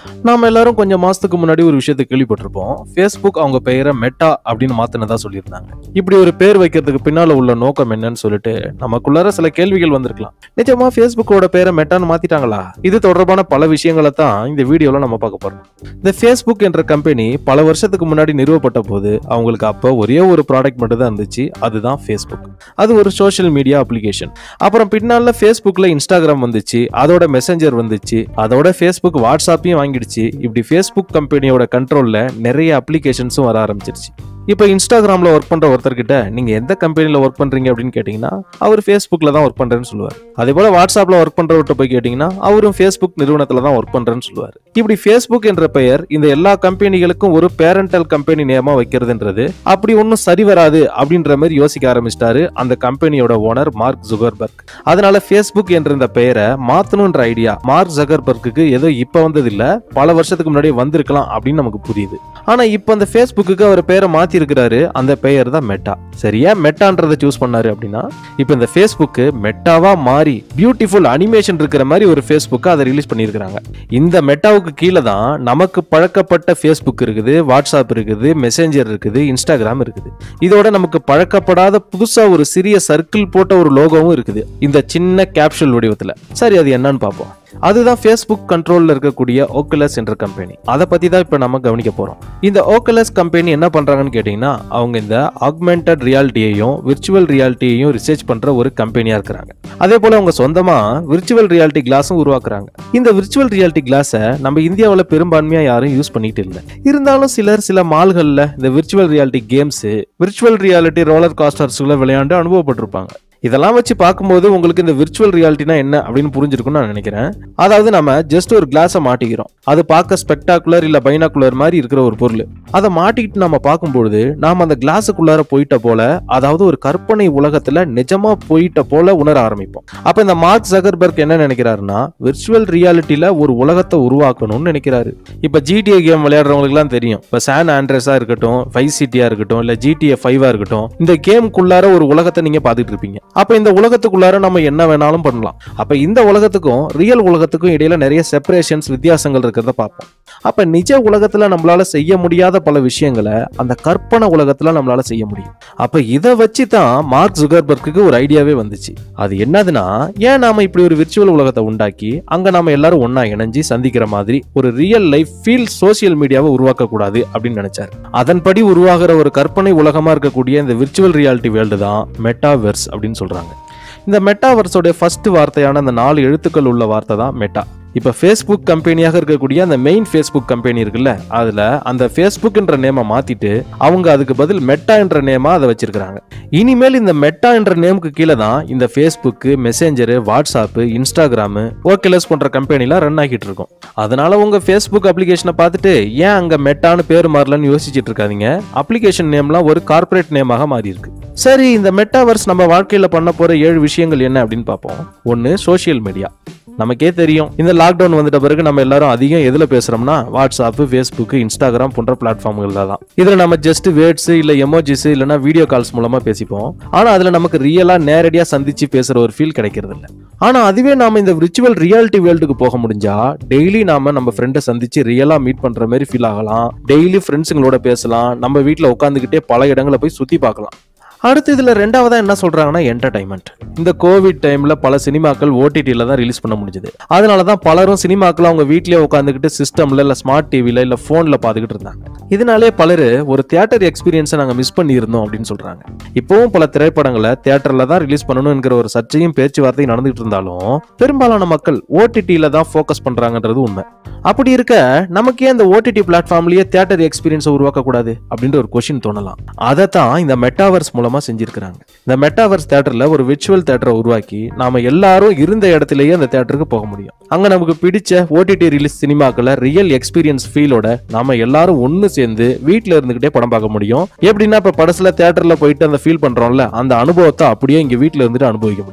நாம எல்லாரும் கொஞ்சம் மாசத்துக்கு முன்னாடி ஒரு விஷயத்தை கேள்விப்பட்டிருப்போம் ஃபேஸ்புக் அவங்க பெயரை மெட்டா அப்படின்னு மாத்தினதா சொல்லியிருந்தாங்க இப்படி ஒரு பேர் வைக்கிறதுக்கு பின்னால உள்ள நோக்கம் என்னன்னு சொல்லிட்டு நமக்குள்ளார சில கேள்விகள் வந்திருக்கலாம் நிஜமா ஃபேஸ்புக்கோட பேரை மெட்டான்னு மாத்திட்டாங்களா இது தொடர்பான பல விஷயங்களை தான் இந்த வீடியோல நம்ம பார்க்க போறோம் இந்த ஃபேஸ்புக் என்ற கம்பெனி பல வருஷத்துக்கு முன்னாடி நிறுவப்பட்ட போது அவங்களுக்கு அப்போ ஒரே ஒரு ப்ராடக்ட் மட்டும் தான் இருந்துச்சு அதுதான் ஃபேஸ்புக் அது ஒரு சோஷியல் மீடியா அப்ளிகேஷன் அப்புறம் பின்னால ஃபேஸ்புக்ல இன்ஸ்டாகிராம் வந்துச்சு அதோட மெசஞ்சர் வந்துச்சு அதோட ஃபேஸ்புக் வாட்ஸ்அப்பையும் வாங்கிடுச்சு இப்படி ஃபேஸ்புக் கம்பெனியோட கண்ட்ரோல்ல நிறைய அப்ளிகேஷன்ஸும் வர ஆரம்பிச்சிருச்சு இப்போ இன்ஸ்டாகிராமில் ஒர்க் பண்ணுற ஒருத்தர்கிட்ட நீங்கள் எந்த கம்பெனியில் ஒர்க் பண்ணுறீங்க அப்படின்னு கேட்டிங்கன்னா அவர் ஃபேஸ்புக்கில் தான் ஒர்க் பண்ணுறேன்னு சொல்லுவார் அதே போல் வாட்ஸ்அப்பில் ஒர்க் பண்ணுறவர்கிட்ட போய் கேட்டிங்கன்னா அவரும் ஃபேஸ்புக் நிறுவனத்தில் தான் ஒர்க் பண்ணுறேன்னு சொல்லுவார் இப்படி ஃபேஸ்புக் என்ற பெயர் இந்த எல்லா கம்பெனிகளுக்கும் ஒரு பேரண்டல் கம்பெனி நேமா வைக்கிறதுன்றது அப்படி ஒன்றும் சரி வராது அப்படின்ற மாதிரி யோசிக்க ஆரம்பிச்சிட்டாரு அந்த கம்பெனியோட ஓனர் மார்க் ஜுகர்பர்க் அதனால ஃபேஸ்புக் என்ற இந்த பெயரை மாத்தணுன்ற ஐடியா மார்க் ஜகர்பர்க்கு ஏதோ இப்போ வந்தது இல்ல பல வருஷத்துக்கு முன்னாடி வந்திருக்கலாம் அப்படின்னு நமக்கு புரியுது ஆனா இப்போ அந்த ஃபேஸ்புக்கு அவர் பெயரை மாத்தி இருக்கிறாரு அந்த பெயர் தான் மெட்டா சரியா மெட்டான்றதை சூஸ் பண்ணாரு அப்படின்னா இப்போ இந்த ஃபேஸ்புக்கு மெட்டாவா மாறி பியூட்டிஃபுல் அனிமேஷன் இருக்கிற மாதிரி ஒரு ஃபேஸ்புக்கை அதை ரிலீஸ் பண்ணியிருக்கிறாங்க இந்த மெட்டாவுக்கு கீழே தான் நமக்கு பழக்கப்பட்ட ஃபேஸ்புக் இருக்குது வாட்ஸ்அப் இருக்குது மெசேஞ்சர் இருக்குது இன்ஸ்டாகிராம் இருக்குது இதோட நமக்கு பழக்கப்படாத புதுசா ஒரு சிறிய சர்க்கிள் போட்ட ஒரு லோகோவும் இருக்குது இந்த சின்ன கேப்சூல் வடிவத்துல சரி அது என்னன்னு பார்ப்போம் அதுதான் ஃபேஸ்புக் கண்ட்ரோல்ல இருக்கக்கூடிய ஓக்கலஸ் என்ற கம்பெனி அதை பத்தி தான் இப்போ நம்ம கவனிக்க போறோம் இந்த ஓக்கலஸ் கம்பெனி என்ன பண்றாங்கன்னு கேட்டீங்கன்னா அவங்க இந்த ஆக்மெண்டட் ரியாலிட்டியையும் விர்ச்சுவல் ரியாலிட்டியையும் ரிசர்ச் பண்ற ஒரு கம்பெனியா இருக்கிறாங்க அதே போல அவங்க சொந்தமா விர்ச்சுவல் ரியாலிட்டி கிளாஸும் உருவாக்குறாங்க இந்த விர்ச்சுவல் ரியாலிட்டி கிளாஸை நம்ம இந்தியாவில் பெரும்பான்மையா யாரும் யூஸ் பண்ணிட்டு இல்லை இருந்தாலும் சிலர் சில மால்கள்ல இந்த virtual reality games virtual reality roller காஸ்டர்ஸ்ல விளையாண்டு அனுபவப்பட்டிருப்பாங்க இதெல்லாம் வச்சு பார்க்கும்போது உங்களுக்கு இந்த விர்ச்சுவல் ரியாலிட்டினா என்ன அப்படின்னு புரிஞ்சிருக்கும்னு நான் நினைக்கிறேன் அதாவது நம்ம ஜஸ்ட் ஒரு கிளாஸை மாட்டிக்கிறோம் அது பார்க்க ஸ்பெக்டாகுலர் இல்ல பைனாகுலர் மாதிரி இருக்கிற ஒரு பொருள் அதை மாட்டிக்கிட்டு நம்ம பார்க்கும்பொழுது நாம அந்த கிளாஸுக்குள்ளார போயிட்ட போல அதாவது ஒரு கற்பனை உலகத்துல நிஜமா போயிட்ட போல உணர ஆரம்பிப்போம் அப்ப இந்த மார்க் ஜகர்பர்க் என்ன நினைக்கிறாருன்னா விர்ச்சுவல் ரியாலிட்டியில ஒரு உலகத்தை உருவாக்கணும்னு நினைக்கிறாரு இப்ப ஜிடிஏ கேம் விளையாடுறவங்களுக்குலாம் தெரியும் இப்ப சான் ஆண்ட்ரஸா இருக்கட்டும் ஃபைவ் சிட்டியா இருக்கட்டும் இல்ல ஜிடிஏ ஃபைவா இருக்கட்டும் இந்த கேமுக்குள்ளார ஒரு உலகத்தை நீங்க பார்த்துட்டு இருப்பீங்க அப்ப இந்த உலகத்துக்குள்ளார நம்ம என்ன வேணாலும் பண்ணலாம் அப்ப இந்த உலகத்துக்கும் ரியல் உலகத்துக்கும் இடையில நிறைய செப்பரேஷன்ஸ் வித்தியாசங்கள் இருக்கிறத பார்ப்போம் அப்ப நிஜ உலகத்துல நம்மளால செய்ய முடியாத பல விஷயங்களை அந்த கற்பனை உலகத்துல நம்மளால செய்ய முடியும் அப்ப இதை வச்சு தான் மார்க் ஜுகர்பர்க்கு ஒரு ஐடியாவே வந்துச்சு அது என்னதுன்னா ஏன் நாம இப்படி ஒரு விர்ச்சுவல் உலகத்தை உண்டாக்கி அங்க நாம எல்லாரும் ஒண்ணா இணைஞ்சு சந்திக்கிற மாதிரி ஒரு ரியல் லைஃப் ஃபீல் சோசியல் மீடியாவை உருவாக்க கூடாது அப்படின்னு நினைச்சாரு அதன்படி உருவாகிற ஒரு கற்பனை உலகமா இருக்கக்கூடிய இந்த விர்ச்சுவல் ரியாலிட்டி வேர்ல்டு தான் மெட்டாவெர்ஸ் அப்படின்னு சொல்றாங்க இந்த மெட்டாவர்ஸோட ஃபர்ஸ்ட் வார்த்தையான அந்த நாலு எழுத்துக்கள் உள்ள வார்த்தை தான் மெட்டா இப்போ ஃபேஸ்புக் கம்பெனியாக இருக்கக்கூடிய அந்த மெயின் ஃபேஸ்புக் கம்பெனி இருக்குல்ல அதில் அந்த ஃபேஸ்புக்ன்ற நேமை மாற்றிட்டு அவங்க அதுக்கு பதில் மெட்டா என்ற நேமா அதை வச்சிருக்கிறாங்க இனிமேல் இந்த மெட்டா என்ற நேமுக்கு கீழே தான் இந்த Facebook messenger WhatsApp Instagram Oculus போன்ற கம்பெனிலாம் ரன் ஆகிட்டு இருக்கும் அதனால உங்க ஃபேஸ்புக் அப்ளிகேஷனை பார்த்துட்டு ஏன் அங்க மெட்டான்னு பேர் மாறலன்னு யோசிச்சுட்டு இருக்காதீங்க அப்ளிகேஷன் நேம்லாம் ஒரு கார்ப்பரேட் நேமாக மாறி இருக்கு சரி இந்த மெட்டாவர்ஸ் நம்ம வாழ்க்கையில பண்ண போற ஏழு விஷயங்கள் என்ன அப்படின்னு பார்ப்போம் ஒன்று சோஷியல் மீடியா நமக்கே தெரியும் இந்த லாக்டவுன் வந்துட்ட பிறகு நம்ம எல்லாரும் அதிகம் எதுல பேசுறோம்னா வாட்ஸ்அப் ஃபேஸ்புக் இன்ஸ்டாகிராம் போன்ற பிளாட்ஃபார்ம்கள்ல தான் இதுல நம்ம ஜஸ்ட் வேர்ட்ஸ் இல்ல எமோஜிஸ் இல்லனா வீடியோ கால்ஸ் மூலமா பேசிப்போம் ஆனா அதுல நமக்கு ரியலா நேரடியா சந்திச்சு பேசுற ஒரு ஃபீல் கிடைக்கிறது இல்ல ஆனா அதுவே நாம இந்த விர்ச்சுவல் ரியாலிட்டி வேர்ல்டுக்கு போக முடிஞ்சா டெய்லி நாம நம்ம ஃப்ரெண்டை சந்திச்சு ரியலா மீட் பண்ற மாதிரி ஃபீல் ஆகலாம் டெய்லி ஃப்ரெண்ட்ஸுங்களோட பேசலாம் நம்ம வீட்ல உட்காந்துக்கிட்டே பல இடங்களை போய் சுத்தி பார்க்கலாம் அடுத்து இதுல ரெண்டாவதா என்ன சொல்றாங்கன்னா என்டர்டைன்மெண்ட் இந்த கோவிட் டைம்ல பல சினிமாக்கள் ஓடிடில தான் ரிலீஸ் பண்ண முடிஞ்சது அதனால தான் பலரும் சினிமாக்கள் அவங்க வீட்லயே உட்காந்துக்கிட்டு சிஸ்டம்ல இல்ல ஸ்மார்ட் டிவில இல்ல போன்ல பாத்துக்கிட்டு இருந்தாங்க இதனாலே பலர் ஒரு தியேட்டர் எக்ஸ்பீரியன்ஸை நாங்க மிஸ் பண்ணியிருந்தோம் அப்படின்னு சொல்றாங்க இப்போவும் பல திரைப்படங்களை தியேட்டர்ல தான் ரிலீஸ் பண்ணணுங்கிற ஒரு சர்ச்சையும் பேச்சுவார்த்தையும் நடந்துகிட்டு இருந்தாலும் பெரும்பாலான மக்கள் ஓடிடில தான் ஃபோக்கஸ் பண்றாங்கன்றது உண்மை அப்படி இருக்க நமக்கு ஏன் இந்த ஓடிடி பிளாட்ஃபார்ம்லயே தியேட்டர் எக்ஸ்பீரியன்ஸை உருவாக்க கூடாது அப்படின்ற ஒரு கொஸ்டின் தோணலாம் அதை தான் இந்த மெட்டாவர்ஸ் மூலமா செஞ்சிருக்கிறாங்க இந்த மெட்டாவர்ஸ் தியேட்டர்ல ஒரு விர்ச்சுவல் தியேட்டரை உருவாக்கி நாம எல்லாரும் இருந்த இடத்துலயே அந்த தியேட்டருக்கு போக முடியும் அங்க நமக்கு பிடிச்ச ஓடிடி ரிலீஸ் சினிமாக்களை ரியல் எக்ஸ்பீரியன்ஸ் ஃபீலோட நாம எல்லாரும் ஒன்னு சேர்ந்து வீட்ல இருந்துகிட்டே படம் பார்க்க முடியும் எப்படின்னா இப்ப படத்துல தியேட்டர்ல போயிட்டு அந்த ஃபீல் பண்றோம்ல அந்த அனுபவத்தை அப்படியே இங்க வீட்ல இருந்துட்டு அனுபவிக்க முடியும்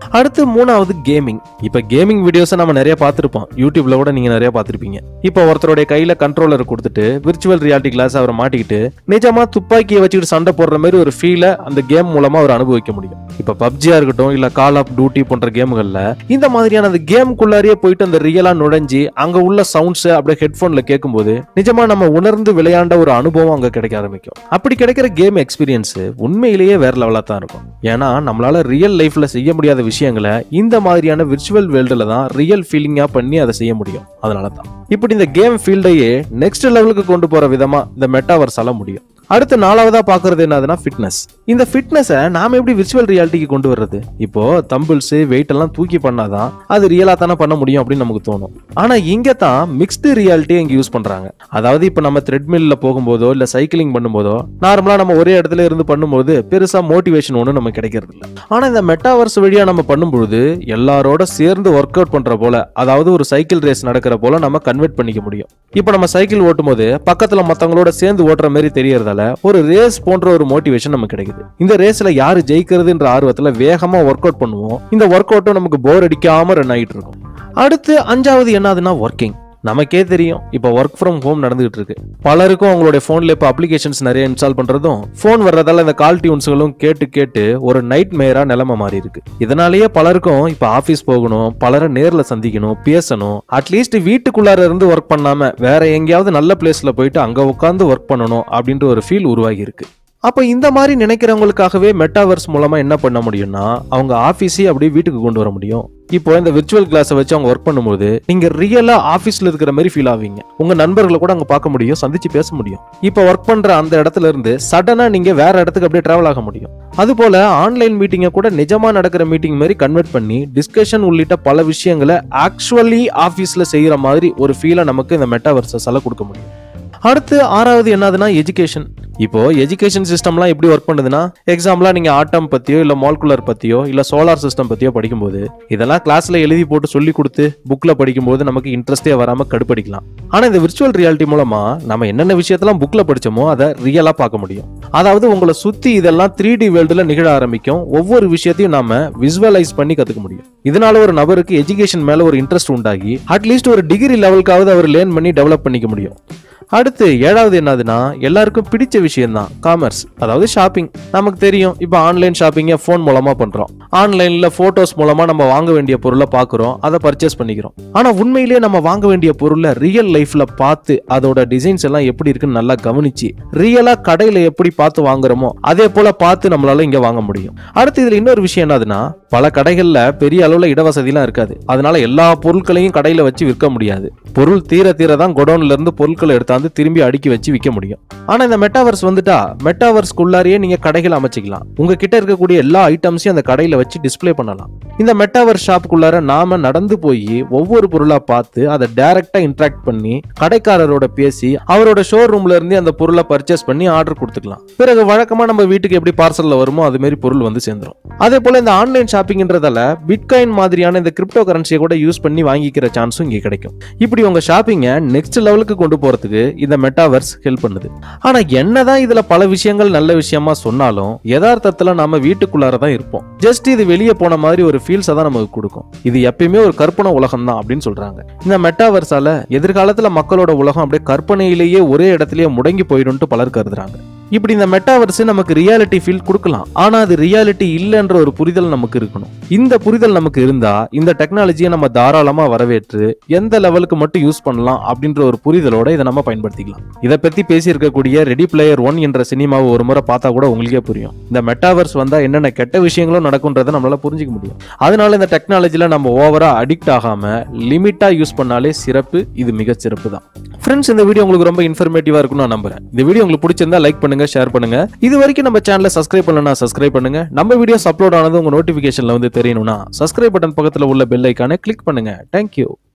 அடுத்து மூணாவது கேமிங் இப்ப கேமிங் வீடியோஸை நம்ம நிறைய பார்த்திருப்போம் யூடியூப்ல கூட நீங்க நிறைய பார்த்திருப்பீங்க இப்போ ஒருத்தருடைய கையில கண்ட்ரோலர் கொடுத்துட்டு விர்ச்சுவல் ரியாலிட்டி கிளாஸ் அவரை மாட்டிக்கிட்டு நிஜமா துப்பாக்கியை வச்சுக்கிட்டு சண்டை போடுற மாதிரி ஒரு ஃபீலை அந்த கேம் மூலமா அவர் அனுபவிக்க முடியும் இப்ப பப்ஜியா இருக்கட்டும் இல்ல கால் ஆஃப் டியூட்டி போன்ற கேம்கள்ல இந்த மாதிரியான அந்த கேமுக்குள்ளாரியே போயிட்டு அந்த ரியலா நுழைஞ்சு அங்க உள்ள சவுண்ட்ஸ் அப்படியே ஹெட்போன்ல கேட்கும்போது நிஜமா நம்ம உணர்ந்து விளையாண்ட ஒரு அனுபவம் அங்க கிடைக்க ஆரம்பிக்கும் அப்படி கிடைக்கிற கேம் எக்ஸ்பீரியன்ஸ் உண்மையிலேயே வேற லெவலா தான் இருக்கும் ஏன்னா நம்மளால ரியல் லைஃப்ல செய்ய முடியாத விஷயங்களை இந்த மாதிரியான விர்ச்சுவல் வேர்ல்டுல தான் ரியல் ஃபீலிங்கா பண்ணி அதை செய்ய முடியும் அதனால தான் இப்படி இந்த கேம் ஃபீல்டையே நெக்ஸ்ட் லெவலுக்கு கொண்டு போற விதமா இந்த மெட்டாவர்ஸால முடியும் அடுத்து நாலாவதா பாக்குறது என்னதுன்னா ஃபிட்னஸ் இந்த ஃபிட்னஸை நாம எப்படி விர்ச்சுவல் ரியாலிட்டிக்கு கொண்டு வர்றது இப்போ தம்பிள்ஸ் வெயிட் எல்லாம் தூக்கி பண்ணாதான் அது ரியலா தானே பண்ண முடியும் அப்படின்னு நமக்கு தோணும் ஆனா இங்க தான் மிக்ஸ்டு ரியாலிட்டியை இங்க யூஸ் பண்றாங்க அதாவது இப்போ நம்ம த்ரெட்மில்ல போகும்போதோ இல்ல சைக்கிளிங் பண்ணும்போதோ நார்மலா நம்ம ஒரே இடத்துல இருந்து பண்ணும்போது பெருசா மோட்டிவேஷன் ஒன்றும் நம்ம கிடைக்கிறது இல்ல ஆனா இந்த மெட்டாவர்ஸ் வழியா நம்ம பண்ணும்பொழுது எல்லாரோட சேர்ந்து ஒர்க் அவுட் பண்ற போல அதாவது ஒரு சைக்கிள் ரேஸ் நடக்கிற போல நம்ம கன்வெர்ட் பண்ணிக்க முடியும் இப்போ நம்ம சைக்கிள் ஓட்டும் போது பக்கத்துல மத்தவங்களோட சேர்ந்து ஓட்டுற மாதிரி தெரியறதால ஒரு ரேஸ் போன்ற ஒரு மோட்டிவேஷன் நமக்கு கிடைக்குது இந்த ரேஸ்ல யாரு ஜெயிக்கிறதுன்ற ஆர்வத்துல வேகமா ஒர்க் அவுட் பண்ணுவோம் இந்த ஒர்க் அவுட்டும் நமக்கு போர் அடிக்காம ரன் ஆகிட்டு இருக்கும் அடுத்து அஞ்சாவது என்னதுன்னா ஒர்க்கிங் நமக்கே தெரியும் இப்போ ஒர்க் ஃப்ரம் ஹோம் நடந்துகிட்டு இருக்கு பலருக்கும் அவங்களுடைய ஃபோன்ல இப்போ அப்ளிகேஷன்ஸ் நிறைய இன்ஸ்டால் பண்றதும் ஃபோன் வர்றதால இந்த கால் டியூன்ஸ்களும் கேட்டு கேட்டு ஒரு நைட் மேரா நிலைமை மாறி இருக்கு இதனாலேயே பலருக்கும் இப்போ ஆஃபீஸ் போகணும் பலரை நேர்ல சந்திக்கணும் பேசணும் அட்லீஸ்ட் வீட்டுக்குள்ளார இருந்து ஒர்க் பண்ணாம வேற எங்கேயாவது நல்ல பிளேஸ்ல போயிட்டு அங்க உட்காந்து ஒர்க் பண்ணணும் அப்படின்ற ஒரு ஃபீல் உருவாகி இருக்கு அப்போ இந்த மாதிரி நினைக்கிறவங்களுக்காகவே மெட்டாவர்ஸ் மூலமா என்ன பண்ண முடியும்னா அவங்க ஆஃபீஸே அப்படியே வீட்டுக்கு கொண்டு வர முடியும் இப்போ இந்த விர்ச்சுவல் கிளாஸை வச்சு அவங்க ஒர்க் பண்ணும்போது நீங்க ரியலா ஆஃபீஸ்ல இருக்கிற மாதிரி ஃபீல் ஆவீங்க உங்க நண்பர்களை கூட அங்க பார்க்க முடியும் சந்திச்சு பேச முடியும் இப்போ ஒர்க் பண்ற அந்த இடத்துல இருந்து சடனா நீங்க வேற இடத்துக்கு அப்படியே டிராவல் ஆக முடியும் அது போல ஆன்லைன் மீட்டிங்கை கூட நிஜமா நடக்கிற மீட்டிங் மாதிரி கன்வெர்ட் பண்ணி டிஸ்கஷன் உள்ளிட்ட பல விஷயங்களை ஆக்சுவலி ஆஃபீஸ்ல செய்யற மாதிரி ஒரு ஃபீலை நமக்கு இந்த மெட்டாவர்ஸஸால கொடுக்க முடியும் அடுத்து ஆறாவது என்னதுன்னா எஜுகேஷன் இப்போ எஜுகேஷன் சிஸ்டம்லாம் எப்படி ஒர்க் பண்ணுதுன்னா எக்ஸாம்பிளா நீங்க ஆட்டம் பத்தியோ இல்ல மால்குலர் பத்தியோ இல்ல சோலார் சிஸ்டம் பத்தியோ படிக்கும்போது இதெல்லாம் கிளாஸ்ல எழுதி போட்டு சொல்லி கொடுத்து புக்ல படிக்கும்போது நமக்கு இன்ட்ரெஸ்டே வராம கடுப்படிக்கலாம் ஆனா இந்த விர்ச்சுவல் ரியாலிட்டி மூலமா நம்ம என்னென்ன விஷயத்தெல்லாம் புக்ல படிச்சோமோ அதை ரியலா பார்க்க முடியும் அதாவது உங்களை சுத்தி இதெல்லாம் த்ரீ டி வேர்ல்டுல நிகழ ஆரம்பிக்கும் ஒவ்வொரு விஷயத்தையும் நாம விசுவலைஸ் பண்ணி கத்துக்க முடியும் இதனால ஒரு நபருக்கு எஜுகேஷன் மேல ஒரு இன்ட்ரெஸ்ட் உண்டாகி அட்லீஸ்ட் ஒரு டிகிரி லெவலுக்காவது அவர் லேர்ன் பண்ணி டெவலப் பண்ணிக்க முடியும் அடுத்து ஏழாவது என்னதுன்னா எல்லாருக்கும் பிடிச்ச விஷயம் தான் காமர்ஸ் அதாவது ஷாப்பிங் நமக்கு தெரியும் இப்போ ஆன்லைன் ஷாப்பிங்கை ஃபோன் மூலமா பண்றோம் ஆன்லைன்ல போட்டோஸ் மூலமா நம்ம வாங்க வேண்டிய பொருளை பார்க்குறோம் அதை பர்ச்சேஸ் பண்ணிக்கிறோம் ஆனா உண்மையிலேயே நம்ம வாங்க வேண்டிய பொருளை ரியல் லைஃப்ல பார்த்து அதோட டிசைன்ஸ் எல்லாம் எப்படி இருக்குன்னு நல்லா கவனிச்சு ரியலா கடையில எப்படி பார்த்து வாங்குறோமோ அதே போல பார்த்து நம்மளால இங்க வாங்க முடியும் அடுத்து இதுல இன்னொரு விஷயம் என்னதுன்னா பல கடைகள்ல பெரிய அளவுல இடவசதிலாம் இருக்காது அதனால எல்லா பொருட்களையும் கடையில வச்சு விற்க முடியாது பொருள் தீர தீர தான் குடோன்ல இருந்து பொருட்களை எடுத்தாந்து திரும்பி அடுக்கி வச்சு விற்க முடியும் ஆனா இந்த மெட்டாவர்ஸ் வந்துட்டா மெட்டாவர்ஸ்க்குள்ளாரியே நீங்க கடைகள் அமைச்சிக்கலாம் உங்ககிட்ட இருக்கக்கூடிய எல்லா ஐட்டம்ஸையும் அந்த கடையில வச்சு டிஸ்ப்ளே பண்ணலாம் இந்த மெட்டாவர்ஸ் ஷாப்புக்குள்ளார நாம நடந்து போய் ஒவ்வொரு பொருளா பார்த்து அதை டைரக்டா இன்ட்ராக்ட் பண்ணி கடைக்காரரோட பேசி அவரோட ஷோரூம்ல இருந்து அந்த பொருளை பர்ச்சேஸ் பண்ணி ஆர்டர் கொடுத்துக்கலாம் பிறகு வழக்கமா நம்ம வீட்டுக்கு எப்படி பார்சல்ல வருமோ அது மாதிரி பொருள் வந்து சேர்ந்துரும் அதே போல இந்த ஆன்லைன் ஷாப்பிங்ன்றதால பிட்காயின் மாதிரியான இந்த கிரிப்டோ கரன்சியை கூட யூஸ் பண்ணி வாங்கிக்கிற சான்ஸும் இங்க கிடைக்கும் இப்படி உங்க ஷாப்பிங்கை நெக்ஸ்ட் லெவலுக்கு கொண்டு போறதுக்கு இந்த மெட்டாவர்ஸ் ஹெல்ப் பண்ணுது ஆனா என்னதான் இதுல பல விஷயங்கள் நல்ல விஷயமா சொன்னாலும் யதார்த்தத்துல நாம வீட்டுக்குள்ளார தான் இருப்போம் ஜஸ்ட் இது வெளியே போன மாதிரி ஒரு ஃபீல்ஸை தான் நமக்கு கொடுக்கும் இது எப்பயுமே ஒரு கற்பனை உலகம் தான் அப்படின்னு சொல்றாங்க இந்த மெட்டாவர்ஸால எதிர்காலத்துல மக்களோட உலகம் அப்படியே கற்பனையிலேயே ஒரே இடத்துலயே முடங்கி போயிடும்ட்டு பலர் கருதுறாங்க இப்படி இந்த மெட்டாவர்ஸ் நமக்கு ரியாலிட்டி ஃபீல் கொடுக்கலாம் ஆனா அது ரியாலிட்டி இல்லைன்ற ஒரு புரிதல் நமக்கு இருக்கணும் இந்த புரிதல் நமக்கு இருந்தா இந்த டெக்னாலஜியை நம்ம தாராளமா வரவேற்று எந்த லெவலுக்கு மட்டும் யூஸ் பண்ணலாம் அப்படின்ற ஒரு புரிதலோட இதை நம்ம பயன்படுத்திக்கலாம் இதை பத்தி பேசியிருக்கக்கூடிய ரெடி பிளேயர் ஒன் என்ற சினிமாவை ஒரு முறை பார்த்தா கூட உங்களுக்கே புரியும் இந்த மெட்டாவர்ஸ் வந்தா என்னென்ன கெட்ட விஷயங்களும் நடக்கும்ன்றதை நம்மளால புரிஞ்சுக்க முடியும் அதனால இந்த டெக்னாலஜில நம்ம ஓவரா அடிக்ட் ஆகாம லிமிட்டா யூஸ் பண்ணாலே சிறப்பு இது மிக சிறப்பு தான் ஃப்ரெண்ட்ஸ் இந்த வீடியோ உங்களுக்கு ரொம்ப இன்ஃபர்மேட்டிவா இருக்கும்னு நான் நம்புறேன் இந்த வீடியோ உங்களுக்கு பிடிச்சிருந்தா லைக் பண்ணுங்க ஷேர் பண்ணுங்க இது வரைக்கும் நம்ம சேனலை சப்ஸ்கிரைப் பண்ணலனா சப்ஸ்கிரைப் பண்ணுங்க நம்ம வீடியோஸ் அப்லோட் ஆனது உங்க நோட்டிபிகேஷன்ல வந்து தெரியணும்னா சப்ஸ்கிரைப் பட்டன் பக்கத்துல உள்ள பெல் ஐக்கானை கிளிக் பண்ணுங்க தேங்க்யூ